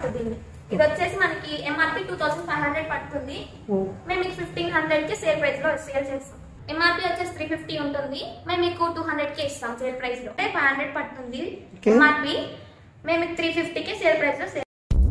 దీన్ని ఇది వచ్చేసి మనకి MRP two thousand five hundred పడుతుంది మేము మీకు ఫిఫ్టీన్ హండ్రెడ్ కి సేల్ ప్రైస్ లో సేల్ చేస్తాం ఎంఆర్పి వచ్చేసి త్రీ ఫిఫ్టీ ఉంటుంది మేము మీకు టూ హండ్రెడ్ కి ఇస్తాం సేల్ ప్రైస్ లో ఫైవ్ హండ్రెడ్ పడుతుంది Okay. ఎంఆర్పి మేము మీకు త్రీ ఫిఫ్టీ కి సేల్ ప్రైస్ లో సేల్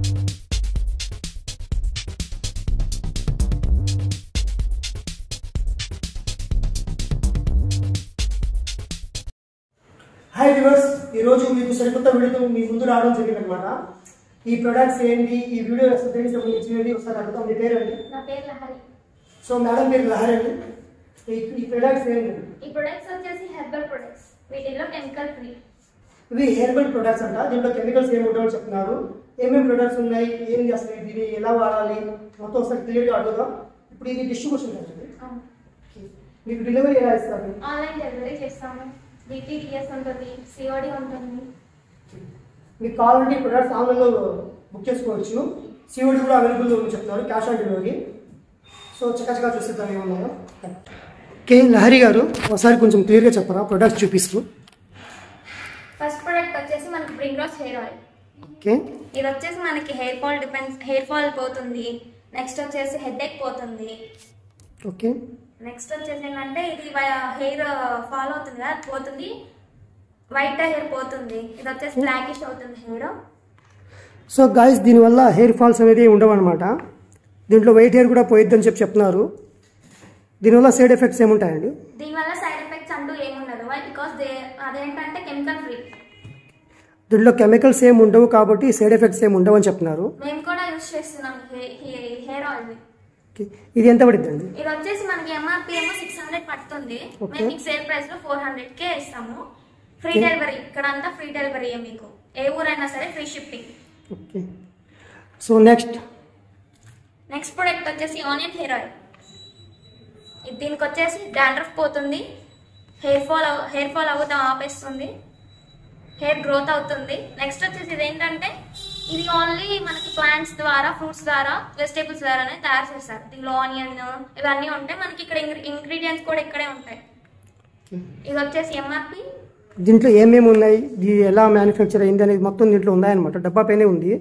హాయ్ వ్యూవర్స్ ఈరోజు మీకు సరికొత్త వీడియోతో మీ ముందు రావడం జరిగిందనమాట ఈ ప్రొడక్ట్స్ ఏంటి ఈ వీడియో దేనికి సంబంధించి ఏంటి ఒకసారి అడుగుతాం మీ పేరండి నా పేరు లహరి సో మేడం పేరు లహరి అండి ఈ- ఈ ప్రొడక్ట్స్ ఏంటి ఈ ప్రొడక్ట్స్ వచ్చేసి హెర్బల్ ప్రొడక్ట్స్ వీటిలో కెమికల్ ఫ్రీ ఇవి హెర్బల్ ప్రొడక్ట్స్ అంట దీంట్లో కెమికల్స్ ఏమి ఉంటాయో చెప్తున్నారు ఏమేమి ప్రొడక్ట్స్ ఉన్నాయి ఏం చేస్తాయి దీన్ని ఎలా వాడాలి మొత్తం ఒకసారి క్లియర్గా అడుగుదాం ఇప్పుడు ఇది డిస్ట్రిబ్యూషన్ కదండి మీకు డెలివరీ ఎలా ఇస్తారు ఆన్లైన్ డెలివరీ చేస్తాము డిటిడిఎస్ ఉంటుంది సిఓడి ఉంటుంది మీకు కావాలంటే ఈ ప్రొడక్ట్స్ ఆన్లైన్లో బుక్ చేసుకోవచ్చు సిఓడి కూడా అవైలబుల్ ఉంది చెప్తున్నారు క్యాష్ ఆన్ డెలివరీ సో చక్కచగా చూసేద్దాం ఏమన్నాయో ఓకే లహరి గారు ఒకసారి కొంచెం క్లియర్గా చెప్పరా ప్రొడక్ట్స్ చూపిస్తూ ఫస్ట్ ప్రొడక్ట్ వచ్చేసి మనకి బ్రింగ్ రోస్ హెయిర్ ఆయిల్ ఓకే ఇది వచ్చేసి మనకి hair fall depends hair fall పోతుంది నెక్స్ట్ వచ్చేసి హెడ్ ఎక్ పోతుంది ఓకే నెక్స్ట్ వచ్చేసి ఏంటంటే ఇది హెయిర్ ఫాల్ అవుతుంది కదా అది పోతుంది వైట్ హెయిర్ పోతుంది ఇది వచ్చేసి బ్లాకిష్ అవుతుంది హెయిర్ సో గాయస్ దీనివల్ల హెయిర్ ఫాల్స్ అనేది ఉండవు అనమాట దీంట్లో వైట్ హెయిర్ కూడా పోయిద్దని చెప్పి చెప్తున్నారు దీనివల్ల సైడ్ ఎఫెక్ట్స్ ఏముంటాయండి దీనివల్ల సైడ్ ఎఫెక్ట్స్ అంటూ ఏముండదు వై బికాస్ దే అదేంటంటే కెమికల్ ఫ్రీ దీంట్లో కెమికల్స్ ఏమి ఉండవు కాబట్టి సైడ్ ఎఫెక్ట్స్ ఏమి ఉండవు అని చెప్తున్నారు మేము కూడా యూస్ చేస్తున్నాం హెయిర్ ఆయిల్ ఓకే ఇది ఎంత పడుతుందండి ఇది వచ్చేసి మనకి ఎంఆర్పి ఏమో సిక్స్ హండ్రెడ్ పడుతుంది Okay. మేము మీకు సేల్ ప్రైస్ లో ఫోర్ హండ్రెడ్ కే ఇస్తాము ఫ్రీ Okay. డెలివరీ ఇక్కడ అంతా ఫ్రీ డెలివరీ మీకు ఏ ఊరైనా సరే free shipping okay so next next product వచ్చేసి ఆనియన్ హెయిర్ ఆయిల్ ఇది దీనికి వచ్చేసి డాండ్రఫ్ పోతుంది హెయిర్ ఫాల్ హెయిర్ ఫాల్ అవుతా ఆపేస్తుంది హెయిర్ గ్రోత్ అవుతుంది నెక్స్ట్ వచ్చేసి ఇది ఏంటంటే ఇది ఓన్లీ మనకి ప్లాంట్స్ ద్వారా ఫ్రూట్స్ ద్వారా వెజిటేబుల్స్ ద్వారానే తయారు చేస్తారు దీనిలో ఆనియన్ ఇవన్నీ ఉంటాయి మనకి ఇక్కడ ఇంగ్రీడియంట్స్ కూడా ఇక్కడే ఉంటాయి ఇది వచ్చేసి ఎంఆర్పి దీంట్లో ఏమేమి ఉన్నాయి ఇది ఎలా మ్యానుఫ్యాక్చర్ అయింది అనేది మొత్తం దీంట్లో ఉన్నాయన్నమాట డబ్బా పైనే ఉంది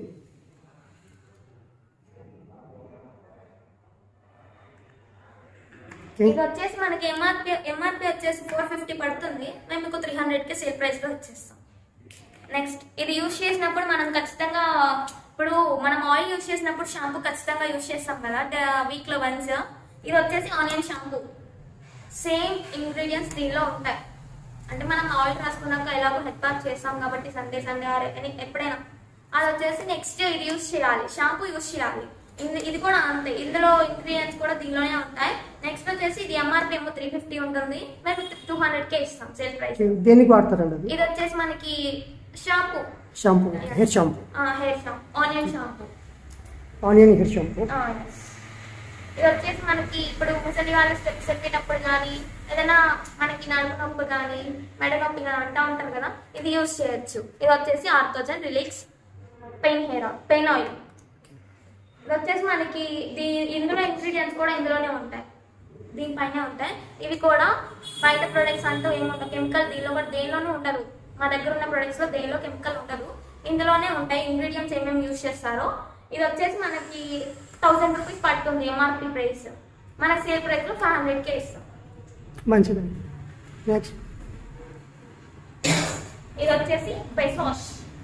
ఓకే ఇది వచ్చేసి మనకి ఎంఆర్పి ఎంఆర్పి వచ్చేసి ఫోర్ ఫిఫ్టీ పడుతుంది మేము మీకు త్రీ హండ్రెడ్ కి సేల్ ప్రైస్ లో ఇచ్చేస్తాం నెక్స్ట్ ఇది యూజ్ చేసినప్పుడు మనం ఖచ్చితంగా ఇప్పుడు మనం ఆయిల్ యూజ్ చేసినప్పుడు షాంపూ ఖచ్చితంగా యూజ్ చేస్తాం కదా వీక్ లో వన్స్ ఇది వచ్చేసి ఆనియన్ షాంపూ సేమ్ ఇంగ్రీడియంట్స్ దీనిలో ఉంటాయి అంటే మనం ఆయిల్ రాసుకున్నాక ఎలాగో హెడ్ బాత్ చేస్తాం కాబట్టి సండే సండే ఆర్ ఎనీ- ఎప్పుడైనా అది వచ్చేసి నెక్స్ట్ ఇది యూజ్ చేయాలి షాంపూ యూజ్ చేయాలి ఇది- ఇది కూడా అంతే ఇందులో ఇంగ్రీడియంట్స్ కూడా దీనిలోనే ఉంటాయి నెక్స్ట్ వచ్చేసి ఇది ఎంఆర్పి ఏమో త్రీ ఫిఫ్టీ ఉంటుంది మేము టూ హండ్రెడ్ కే ఇస్తాం సేల్ ప్రైస్ ఓకే. దేనికి వాడతారండి అది ఇది వచ్చేసి మనకి shampoo shampoo hair shampoo hair shampoo onion shampoo onion hair shampoo ఇది వచ్చేసి మనకి ఇప్పుడు ముసలి వాళ్ళ స్టెప్స్ ఎక్కేటప్పుడు కానీ ఏదైనా మనకి నడుము నొప్పి కానీ మెడ నొప్పి కానీ అంటా ఉంటారు కదా ఇది యూస్ చేయొచ్చు ఇది వచ్చేసి ఆర్థోజన్ రిలీక్స్ pain hair oil pain oil ఇది వచ్చేసి మనకి దీ ఇందులో ఇంగ్రీడియంట్స్ కూడా ఇందులోనే ఉంటాయి దీనిపైనే ఉంటాయి ఇవి కూడా బయట ప్రొడక్ట్స్ అంటూ ఏముంటాయి కెమికల్ దీనిలో కూడా దేనిలోనూ ఉండదు మా దగ్గర ఉన్న ప్రొడక్ట్స్ లో దేనిలో కెమికల్ ఉండదు ఇందులోనే ఉంటాయి ఇంగ్రీడియంట్స్ ఏమేమి యూస్ చేస్తారో ఇది వచ్చేసి మనకి థౌసండ్ రూపీస్ పడుతుంది ఎంఆర్పి ప్రైస్ మన సేల్ ప్రైస్ లో ఫైవ్ హండ్రెడ్ కే ఇస్తాం మంచిదండి నెక్స్ట్ ఇది వచ్చేసి ఫేస్ వాష్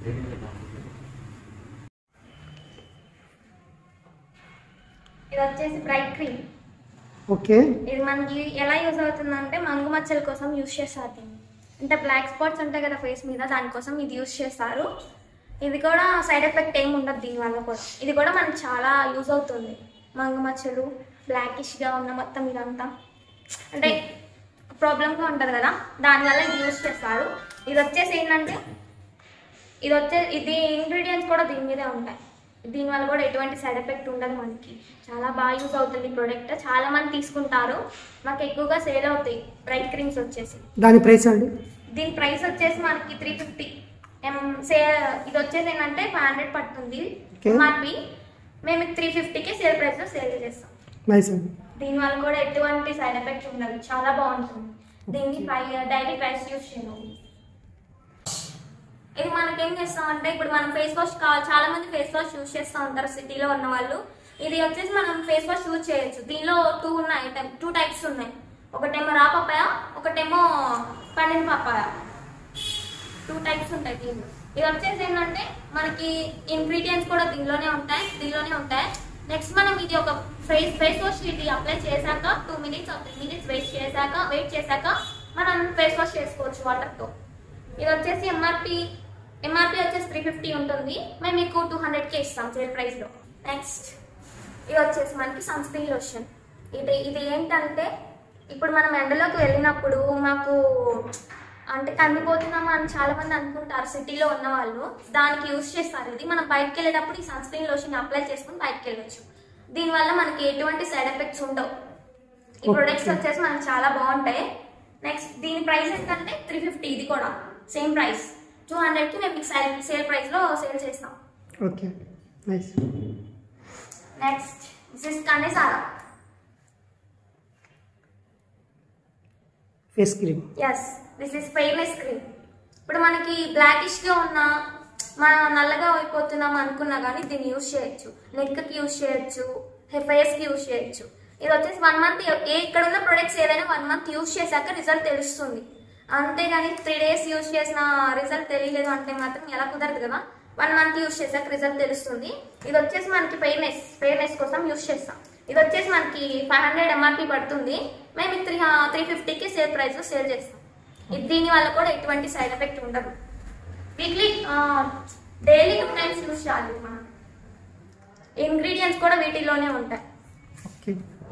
ఇది వచ్చేసి బ్రైట్ క్రీమ్ ఓకే ఇది మనకి ఎలా యూజ్ అవుతుందంటే మంగు మచ్చల కోసం యూజ్ చేస్తారు దీన్ని అంటే బ్లాక్ స్పాట్స్ ఉంటాయి కదా ఫేస్ మీద దానికోసం ఇది యూజ్ చేస్తారు ఇది కూడా సైడ్ ఎఫెక్ట్ ఏమి ఉండదు దీనివల్ల కూడా ఇది కూడా మనకి చాలా యూజ్ అవుతుంది మంగు మచ్చలు బ్లాకిష్గా ఉన్న మొత్తం ఇదంతా అంటే ప్రాబ్లంగా ఉంటుంది కదా దానివల్ల ఇది యూజ్ చేస్తారు ఇది వచ్చేసి ఏంటంటే ఇది వచ్చే ఇది ఇంగ్రీడియంట్స్ కూడా దీని మీదే ఉంటాయి దీనివల్ల కూడా ఎటువంటి సైడ్ ఎఫెక్ట్ ఉండదు మనకి చాలా బాగా యూజ్ అవుతుంది ప్రోడక్ట్ చాలా మంది తీసుకుంటారు మాకు ఎక్కువగా సేల్ అవుతాయి బ్రైట్ క్రీమ్స్ వచ్చేసి దాని ప్రైస్ అండి దీని ప్రైస్ వచ్చేసి మనకి త్రీ ఫిఫ్టీ ఎం సే ఇది వచ్చేసి ఏంటంటే ఫైవ్ హండ్రెడ్ పడుతుంది Okay. ఎంఆర్పి మేము త్రీ ఫిఫ్టీకి సేల్ ప్రైస్లో సేల్ చేస్తాం నైస్ అండి దీనివల్ల కూడా ఎటువంటి సైడ్ ఎఫెక్ట్ ఉండదు చాలా బాగుంటుంది దీన్ని డైలీ ప్రైస్ యూస్ చేయను ఇది మనకి ఏం చేస్తామంటే ఇప్పుడు మనం ఫేస్ వాష్ కావాలి చాలా మంది ఫేస్ వాష్ యూజ్ చేస్తూ ఉంటారు సిటీలో ఉన్న వాళ్ళు ఇది వచ్చేసి మనం ఫేస్ వాష్ యూజ్ చేయొచ్చు దీనిలో టూ ఉన్నాయి టూ టైప్స్ ఉన్నాయి ఒకటేమో రా పప్పాయ ఒకటేమో పండిన పప్పాయ టూ టైప్స్ ఉంటాయి దీనిలో ఇది వచ్చేసి ఏంటంటే మనకి ఇంగ్రీడియంట్స్ కూడా దీనిలోనే ఉంటాయి దీనిలోనే ఉంటాయి నెక్స్ట్ మనం ఇది ఒక ఫేస్ ఫేస్ వాష్ ఇది అప్లై చేశాక two minutes three minutes wait చేశాక వెయిట్ చేశాక మనం ఫేస్ వాష్ చేసుకోవచ్చు వాటర్తో ఇది వచ్చేసి ఎంఆర్పి ఎంఆర్పి వచ్చేసి త్రీ ఫిఫ్టీ ఉంటుంది మేము మీకు టూ హండ్రెడ్కే ఇస్తాం సేల్ ప్రైస్లో నెక్స్ట్ ఇది వచ్చేసి మనకి సన్ స్క్రీన్ లోషన్ ఇది ఇది ఏంటంటే ఇప్పుడు మనం ఎండలోకి వెళ్ళినప్పుడు మాకు అంటే కందిపోతున్నామా అని చాలా మంది అనుకుంటారు సిటీలో ఉన్న వాళ్ళు దానికి యూస్ చేస్తారు ఇది మనం బయటకు వెళ్ళేటప్పుడు ఈ సన్ స్క్రీన్ లోషన్ అప్లై చేసుకుని బయటకు వెళ్ళొచ్చు దీనివల్ల మనకి ఎటువంటి సైడ్ ఎఫెక్ట్స్ ఉండవు ఈ ప్రొడక్ట్స్ వచ్చేసి మనకి చాలా బాగుంటాయి నెక్స్ట్ దీని ప్రైస్ ఏంటంటే త్రీ ఫిఫ్టీ ఇది కూడా సేమ్ ప్రైస్ టూ హండ్రెడ్కి మేము మీకు సేల్ సేల్ ప్రైస్లో సేల్ చేస్తాం okay nice next this is కన్నెసారా face cream yes this is famous cream ఇప్పుడు మనకి బ్లాకిష్ గా ఉన్న మనం నల్లగా అయిపోతున్నాం అనుకున్నా కానీ దీన్ని యూస్ చేయొచ్చు నెక్ కి యూస్ చేయొచ్చు ఫేస్ కి యూస్ చేయొచ్చు ఇది వచ్చేసి వన్ మంత్ ఏ ఇక్కడ ఉన్న ప్రొడక్ట్స్ ఏదైనా వన్ మంత్ యూస్ చేశాక రిజల్ట్ తెలుస్తుంది అంతేగాని త్రీ డేస్ యూస్ చేసిన రిజల్ట్ తెలియలేదు అంటే మాత్రం ఎలా కుదరదు కదా వన్ మంత్ యూస్ చేశాక రిజల్ట్ తెలుస్తుంది ఇది వచ్చేసి మనకి ఫెయిర్నెస్ ఫెయిర్నెస్ కోసం యూస్ చేస్తాం ఇది వచ్చేసి మనకి ఫైవ్ హండ్రెడ్ ఎంఆర్పి పడుతుంది మేము త్రీ త్రీ ఫిఫ్టీకి సేల్ ప్రైస్ లో సేల్ చేస్తాం ఇది దీని వల్ల కూడా ఎటువంటి సైడ్ ఎఫెక్ట్ ఉండదు weekly daily two times use చేయాలి మనం ఇంగ్రీడియంట్స్ కూడా వీటిల్లోనే ఉంటాయి ఓకే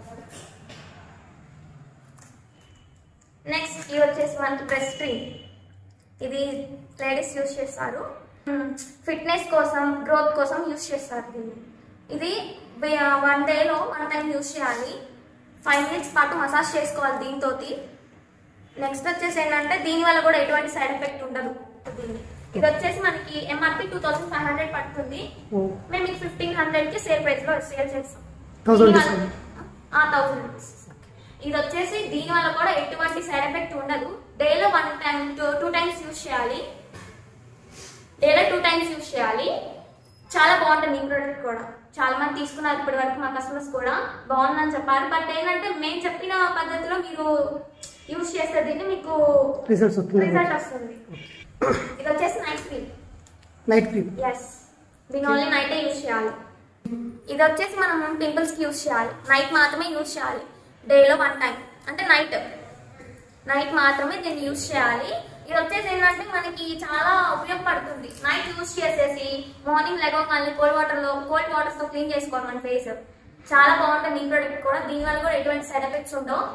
నెక్స్ట్ ఇది వచ్చేసి మనకి బ్రెస్ట్ క్రీమ్ ఇది లేడీస్ యూస్ చేస్తారు ఫిట్నెస్ కోసం గ్రోత్ కోసం యూస్ చేస్తారు దీన్ని ఇది వన్ డేలో వన్ టైం యూస్ చేయాలి ఫైవ్ మినిట్స్ పాటు మసాజ్ చేసుకోవాలి దీంతో నెక్స్ట్ వచ్చేసి ఏంటంటే దీని వల్ల కూడా ఎటువంటి సైడ్ ఎఫెక్ట్ ఉండదు దీన్ని ఇది వచ్చేసి మనకి MRP two thousand five hundred పడుతుంది ఓ మేము మీకు ఫిఫ్టీన్ హండ్రెడ్ కి సేల్ ప్రైస్ లో సేల్ చేస్తాం Thousand దీని discount. వల్ల- ఆ థౌసండ్ రూపీస్ ఇది వచ్చేసి దీని వల్ల కూడా ఎటువంటి సైడ్ ఎఫెక్ట్ ఉండదు డేలో one time two times use చేయాలి డేలో టూ టైమ్స్ యూస్ చేయాలి చాలా బాగుంటుంది ఈ ప్రోడక్ట్ కూడా చాలా మంది తీసుకున్నారు ఇప్పటి వరకు మా కస్టమర్స్ కూడా బాగుందని చెప్పారు బట్ ఏంటంటే మేము చెప్పిన పద్ధతిలో మీరు యూస్ చేస్తే దీన్ని మీకు రిజల్ట్స్ వస్తుంది రిజల్ట్ వస్తుంది ఇది వచ్చేసి night cream night cream yes దీని ఓన్లీ నైటే యూజ్ చేయాలి ఇది వచ్చేసి మనం పింపుల్స్ కి యూజ్ చేయాలి నైట్ మాత్రమే యూజ్ చేయాలి డేలో వన్ టైం అంటే నైట్ నైట్ మాత్రమే దీన్ని యూజ్ చేయాలి ఇది వచ్చేసి ఏంటంటే మనకి చాలా ఉపయోగపడుతుంది నైట్ యూజ్ చేసేసి మార్నింగ్ లెగవగానే కోల్డ్ వాటర్ లో కోల్డ్ వాటర్స్ తో క్లీన్ చేసుకోవాలి మన ఫేస్ చాలా బాగుంటుంది ఈ ప్రోడక్ట్ కూడా దీని వల్ల కూడా ఎటువంటి సైడ్ ఎఫెక్ట్స్ ఉండవు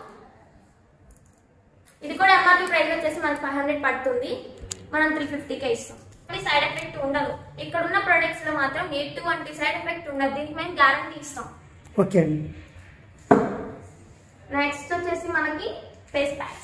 ఇది కూడా ఎంఆర్పి ప్రైస్ వచ్చేసి మనకి ఫైవ్ హండ్రెడ్ పడుతుంది మనం త్రీ ఫిఫ్టీకే ఇస్తాం సైడ్ ఎఫెక్ట్ ఉండదు ఇక్కడ ఉన్న ప్రొడక్ట్స్ లో మాత్రం ఎటువంటి సైడ్ ఎఫెక్ట్ ఉండదు దీనికి మేము గ్యారంటీ ఇస్తాం ఓకే అండి నెక్స్ట్ వచ్చేసి మనకి ఫేస్ ప్యాక్స్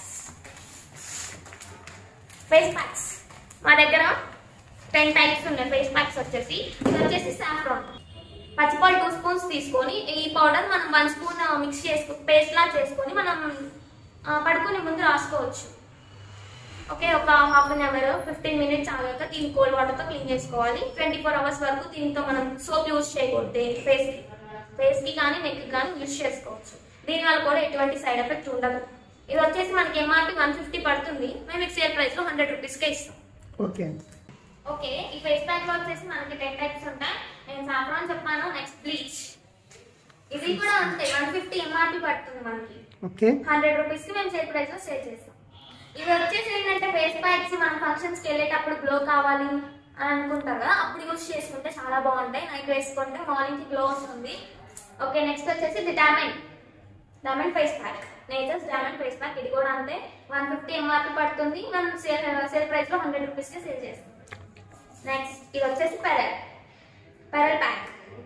ఫేస్ ప్యాక్స్ మా దగ్గర టెన్ టైప్స్ ఉన్నాయి ఫేస్ ప్యాక్స్ వచ్చేసి ఇది వచ్చేసి సాఫ్రాన్ పచ్చిపాలు టూ స్పూన్స్ తీసుకొని ఈ పౌడర్ మనం వన్ స్పూన్ మిక్స్ చేసుకో పేస్ట్ లా చేసుకొని మనం ఆ, పడుకునే ముందు రాసుకోవచ్చు ఓకే ఒక half an hour fifteen minutes ఆగాక దీన్ని కోల్డ్ వాటర్తో క్లీన్ చేసుకోవాలి ట్వంటీ ఫోర్ అవర్స్ వరకు దీంతో మనం సోప్ యూజ్ చేయకూడదు ఫేస్ ఫేస్ కి కానీ నెక్ కి కానీ యూజ్ చేసుకోవచ్చు దీనివల్ల కూడా ఎటువంటి సైడ్ ఎఫెక్ట్ ఉండదు ఇది వచ్చేసి మనకి ఎంఆర్పి వన్ ఫిఫ్టీ పడుతుంది మేము మీకు సేల్ ప్రైస్ లో హండ్రెడ్ రూపీస్కే ఇస్తాం ఓకే అండి ఓకే ఈ ఫేస్ ప్యాక్ లో వచ్చేసి మనకి టెన్ టైప్స్ ఉంటాయి నేను సాఫ్రాన్ చెప్పాను నెక్స్ట్ బ్లీచ్ ఇది కూడా అంతే వన్ ఫిఫ్టీ ఎంఆర్పి పడుతుంది మనకి ఓకే హండ్రెడ్ రూపీస్ కి మేము సేల్ ప్రైస్ లో సేల్ చేస్తాం ఇవి వచ్చేసి ఏంటంటే ఫేస్ ప్యాక్స్ మనం ఫంక్షన్స్ కి వెళ్ళేటప్పుడు గ్లో కావాలి అని అనుకుంటారు కదా అప్పుడు యూస్ చేసుకుంటే చాలా బాగుంటాయి నైట్ వేసుకుంటే మార్నింగ్ కి గ్లో వస్తుంది ఓకే నెక్స్ట్ వచ్చేసి ఇది diamond diamond face pack nature's diamond face pack ఇది కూడా అంతే వన్ ఫిఫ్టీ ఎంఆర్పి పడుతుంది మనం సేల్ సేల్ ప్రైస్ లో హండ్రెడ్ రూపీస్ కి సేల్ చేస్తాం నెక్స్ట్ ఇది వచ్చేసి పెరల్ పెరల్ ప్యాక్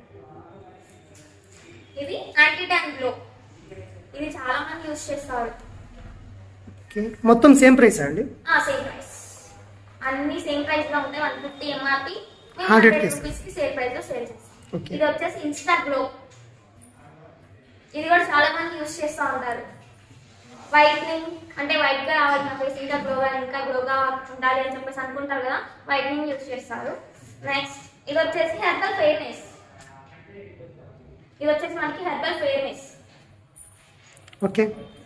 ఇది యాంటీ ట్యాన్ గ్లో ఇది చాలా మంది యూస్ చేస్తారు ఓకే మొత్తం సేమ్ ప్రైస్ అండి సేమ్ ప్రైస్ అన్ని సేమ్ ప్రైస్ లో ఉంటాయి వన్ ఫిఫ్టీ ఎంఆర్పి 100 హండ్రెడ్ కి రూపీస్ కి సేల్ ప్రైస్ లో సేల్ చేస్తాం ఓకే ఇది వచ్చేసి ఇన్స్టా గ్లో ఇది కూడా చాలా మంది యూస్ చేస్తూ ఉంటారు వైట్నింగ్ అంటే వైట్ గా రావాలి నా ఫేస్ ఇంకా గ్లోగా ఇంకా గ్లోగా ఉండాలి అని చెప్పేసి అనుకుంటారు కదా వైట్నింగ్ యూజ్ చేస్తారు నెక్స్ట్ ఇది వచ్చేసి హెర్బల్ ఫెయిర్నెస్ ఇది వచ్చేసి మనకి హెర్బల్ ఫెయిర్నెస్ ఓకే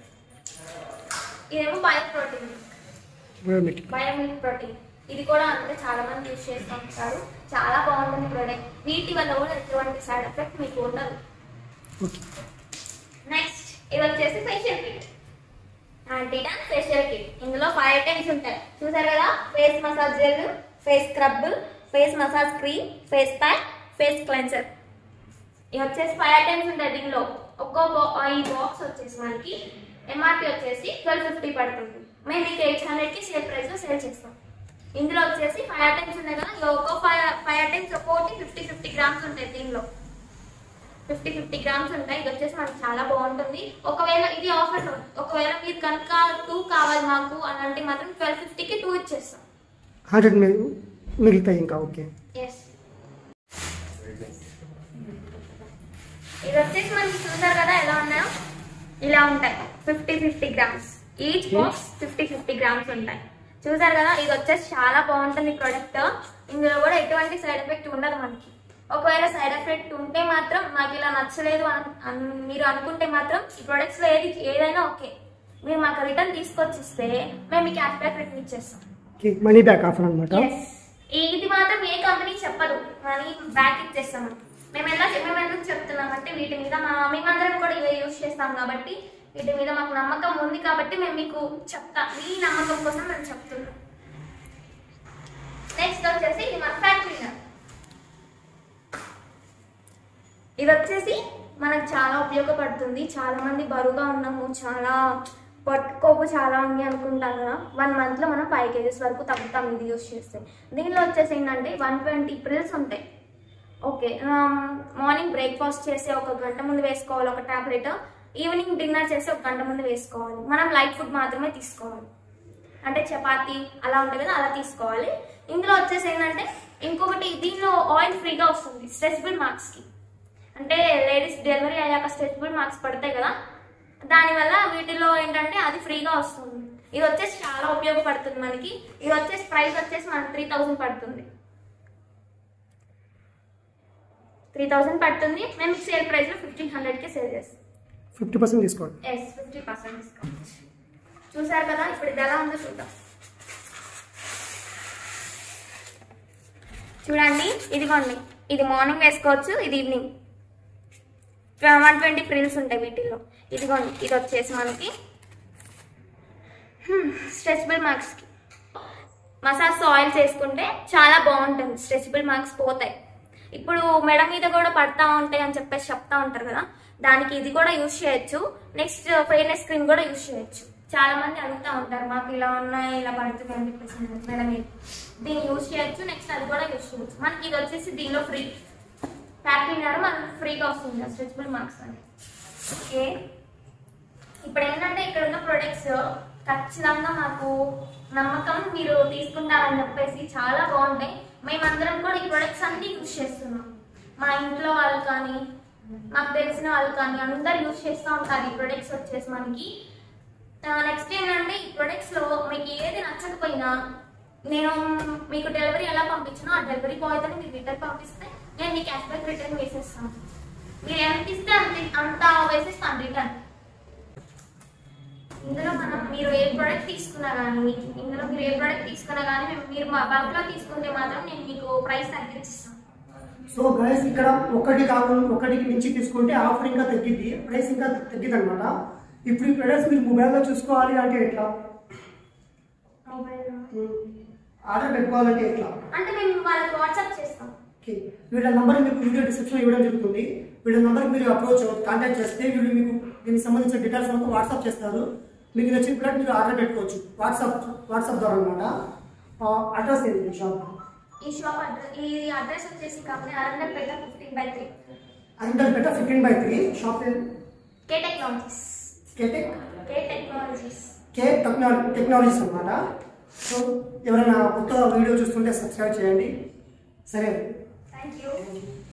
ఇదేమో bio protein biometric biomilk protein ఇది కూడా అందరూ చాలా మంది యూజ్ చేస్తూ ఉంటారు చాలా బాగుంటుంది ప్రోడక్ట్ వీటి వల్ల కూడా ఎటువంటి సైడ్ ఎఫెక్ట్ మీకు ఉండదు ఓకే నెక్స్ట్ ఇది వచ్చేసి facial kit anti tan facial kit ఇందులో ఫైవ్ ఐటమ్స్ ఉంటాయి చూసారు కదా face massage gel face scrub face massage cream face pack face cleanser ఇవి వచ్చేసి ఫైవ్ ఐటమ్స్ ఉంటాయి దీనిలో ఒక్కో బా- ఈ బాక్స్ వచ్చేసి మనకి ఎంఆర్పి వచ్చేసి ట్వెల్వ్ ఫిఫ్టీ పడుతుంది మేము మీకు ఎయిట్ హండ్రెడ్కి సేల్ ప్రైస్లో సేల్ చేస్తాం ఇందులో వచ్చేసి ఫైవ్ ఐటమ్స్ ఉన్నాయి కదా ఈ ఒక్కో ఫైవ్ ఫైవ్ ఐటమ్స్ ఒక్కోటి ఫిఫ్టీ ఫిఫ్టీ గ్రామ్స్ ఉంటాయి దీనిలో ఫిఫ్టీ ఫిఫ్టీ గ్రామ్స్ ఉంటాయి ఇది వచ్చేసి మనకి చాలా బాగుంటుంది ఒకవేళ ఇది ఆఫర్ ఒకవేళ మీరు కనుక టూ కావాలి మాకు అని అంటే మాత్రం ట్వెల్వ్ ఫిఫ్టీకి టూ ఇచ్చేస్తాం హండ్రెడ్ మిగులుతాయి ఇంకా ఓకే ఎస్ ఇది వచ్చేసి మనకి చూసారు కదా ఎలా ఉన్నాయో ఇలా ఉంటాయి fifty fifty grams each box fifty fifty grams ఉంటాయి చూసారు కదా ఇది వచ్చేసి చాలా బాగుంటుంది ప్రోడక్ట్ ఇందులో కూడా ఎటువంటి సైడ్ ఎఫెక్ట్ ఉండదు మనకి ఒకవేళ సైడ్ ఎఫెక్ట్ ఉంటే మాత్రం మాకు ఇలా నచ్చలేదు అని అన్- మీరు అనుకుంటే మాత్రం ఈ ప్రొడక్ట్స్ లో ఏది ఏదైనా ఓకే మీరు మాకు రిటర్న్ తీసుకొచ్చిస్తే మేము మీ క్యాష్ బ్యాక్ రిటర్న్ ఇచ్చేస్తాం ఓకే మనీ బ్యాక్ ఆఫర్ అనమాట Yes. ఇది మాత్రం ఏ కంపెనీ చెప్పదు మనీ బ్యాక్ ఇచ్చేస్తాం మేము ఎలా మేము ఎందుకు చెప్తున్నామంటే వీటి మీద మా మేమందరం కూడా ఇవే యూజ్ చేస్తాం కాబట్టి వీటి మీద మాకు నమ్మకం ఉంది కాబట్టి మేము మీకు చెప్తా మీ నమ్మకం కోసం మేము చెప్తున్నాం నెక్స్ట్ వచ్చేసి ఇది మన ఫ్యాక్టరీ ఇది వచ్చేసి మనకు చాలా ఉపయోగపడుతుంది చాలా మంది బరువుగా ఉన్నాము చాలా పొట్ట కొవ్వు చాలా ఉంది అనుకుంటాం కదా వన్ మంత్ లో మనం ఫైవ్ కేజెస్ వరకు తగ్గుతాం ఇది యూస్ చేస్తే దీనిలో వచ్చేసి ఏంటంటే వన్ ట్వంటీ ప్రిల్స్ ఉంటాయి ఓకే మార్నింగ్ బ్రేక్ఫాస్ట్ చేసి ఒక గంట ముందు వేసుకోవాలి ఒక టాబ్లెట్ ఈవినింగ్ డిన్నర్ చేసి ఒక గంట ముందు వేసుకోవాలి మనం లైట్ ఫుడ్ మాత్రమే తీసుకోవాలి అంటే చపాతి అలా ఉంటుంది కదా అలా తీసుకోవాలి ఇందులో వచ్చేసి ఏంటంటే ఇంకొకటి దీనిలో ఆయిల్ ఫ్రీగా వస్తుంది స్ట్రెచబుల్ మార్క్స్ కి అంటే లేడీస్ డెలివరీ అయ్యాక స్ట్రెచబుల్ మార్క్స్ పడతాయి కదా దానివల్ల వీటిలో ఏంటంటే అది ఫ్రీగా వస్తుంది ఇది వచ్చేసి చాలా ఉపయోగపడుతుంది మనకి ఇది వచ్చేసి ప్రైస్ వచ్చేసి మనకి త్రీ థౌసండ్ పడుతుంది త్రీ థౌసండ్ పడుతుంది మేము సేల్ ప్రైస్ లో ఫిఫ్టీన్ హండ్రెడ్ కి సేల్ చేస్తాం ఫిఫ్టీ పర్సెంట్ తీసుకోండి ఎస్ ఫిఫ్టీ పర్సెంట్ డిస్కౌంట్ చూసారు కదా ఇప్పుడు ఇది ఎలా ఉందో చూద్దాం చూడండి ఇదిగోండి ఇది మార్నింగ్ వేసుకోవచ్చు ఇది ఈవినింగ్ వన్ ట్వంటీ ప్రిల్స్ ఉంటాయి వీటిల్లో ఇదిగోండి ఇది వచ్చేసి మనకి స్ట్రెచబుల్ మార్క్స్కి మసాజ్ ఆయిల్ చేసుకుంటే చాలా బాగుంటుంది స్ట్రెచబుల్ మార్క్స్ పోతాయి ఇప్పుడు మెడ మీద కూడా పడతా ఉంటాయి అని చెప్పేసి చెప్తా ఉంటారు కదా దానికి ఇది కూడా యూజ్ చేయొచ్చు నెక్స్ట్ ఫెయిర్నెస్ క్రీమ్ కూడా యూజ్ చేయొచ్చు చాలా మంది అడుగుతా ఉంటారు మాకు ఇలా ఉన్నాయి ఇలా పడుతుంది అని చెప్పేసి మెడ మీద దీన్ని యూజ్ చేయొచ్చు నెక్స్ట్ అది కూడా యూజ్ చేయొచ్చు మనకి ఇది వచ్చేసి దీనిలో ఫ్రీ ప్యాక్ క్లీనర్ మనకి ఫ్రీగా వస్తుంది స్ట్రెచబుల్ మార్క్స్ అని ఓకే ఇప్పుడు ఏంటంటే ఇక్కడ ఉన్న ప్రొడక్ట్స్ ఖచ్చితంగా మాకు నమ్మకం మీరు తీసుకుంటారని చెప్పేసి చాలా బాగుంటాయి మేమందరం కూడా ఈ ప్రొడక్ట్స్ అన్ని యూజ్ చేస్తున్నాం మా ఇంట్లో వాళ్ళు కానీ మాకు తెలిసిన వాళ్ళు కానీ అందరు యూజ్ చేస్తూ ఉంటారు ఈ ప్రొడక్ట్స్ వచ్చేసి మనకి నెక్స్ట్ ఏంటంటే ఈ ప్రొడక్ట్స్ లో మీకు ఏది నచ్చకపోయినా నేను మీకు డెలివరీ ఎలా పంపించినా ఆ డెలివరీ బాయ్తో మీరు రిటర్న్ పంపిస్తే నేను మీ క్యాష్ బ్యాక్ రిటర్న్ వేసేస్తాను మీరు ఎంత ఇస్తే అంత అంత వేసేస్తాను రిటర్న్ ఇందులో మనం మీరు ఏ ప్రోడక్ట్ తీసుకున్నా కానీ ఇందులో మీరు ఏ ప్రోడక్ట్ తీసుకున్నా కానీ మేము మీరు మా బల్క్ లో తీసుకుంటే మాత్రం నేను మీకు ప్రైస్ తగ్గించిస్తాను సో గైస్ ఇక్కడ ఒకటి కాకుండా ఒకటికి మించి తీసుకుంటే ఆఫర్ ఇంకా తగ్గిద్ది ప్రైస్ ఇంకా తగ్గిద్ది అనమాట ఇప్పుడు ఈ ప్రొడక్ట్స్ మీరు మొబైల్లో చూసుకోవాలి అంటే ఎట్లా మొబైల్ ఆర్డర్ పెట్టుకోవాలంటే ఎట్లా అంటే మేము వాళ్ళకి వాట్సాప్ చేస్తాం ఓకే వీళ్ళ నంబర్ మీకు వీడియో డిస్క్రిప్షన్ ఇవ్వడం జరుగుతుంది వీళ్ళ నంబర్ మీరు అప్రోచ్ కాంటాక్ట్ చేస్తే వీళ్ళు మీకు దీనికి సంబంధించిన డీటెయిల్స్ అంతా వాట్సాప్ చేస్తారు మీకు నచ్చిన ప్రోడక్ట్ మీరు ఆర్డర్ పెట్టుకోవచ్చు వాట్సాప్ వాట్సాప్ ద్వారా అనమాట అడ్రస్ ఏంటి షాప్ ఈ షాప్ అడ్రస్ ఈ అడ్రస్ వచ్చేసి company Arangal Peta fifteen by three Arangalpeta fifteen by three shop K technologies K tech K technologies K technology technologies అనమాట సో ఎవరైనా కొత్త వీడియో చూస్తుంటే సబ్స్క్రైబ్ చేయండి సరే థ్యాంక్ యూ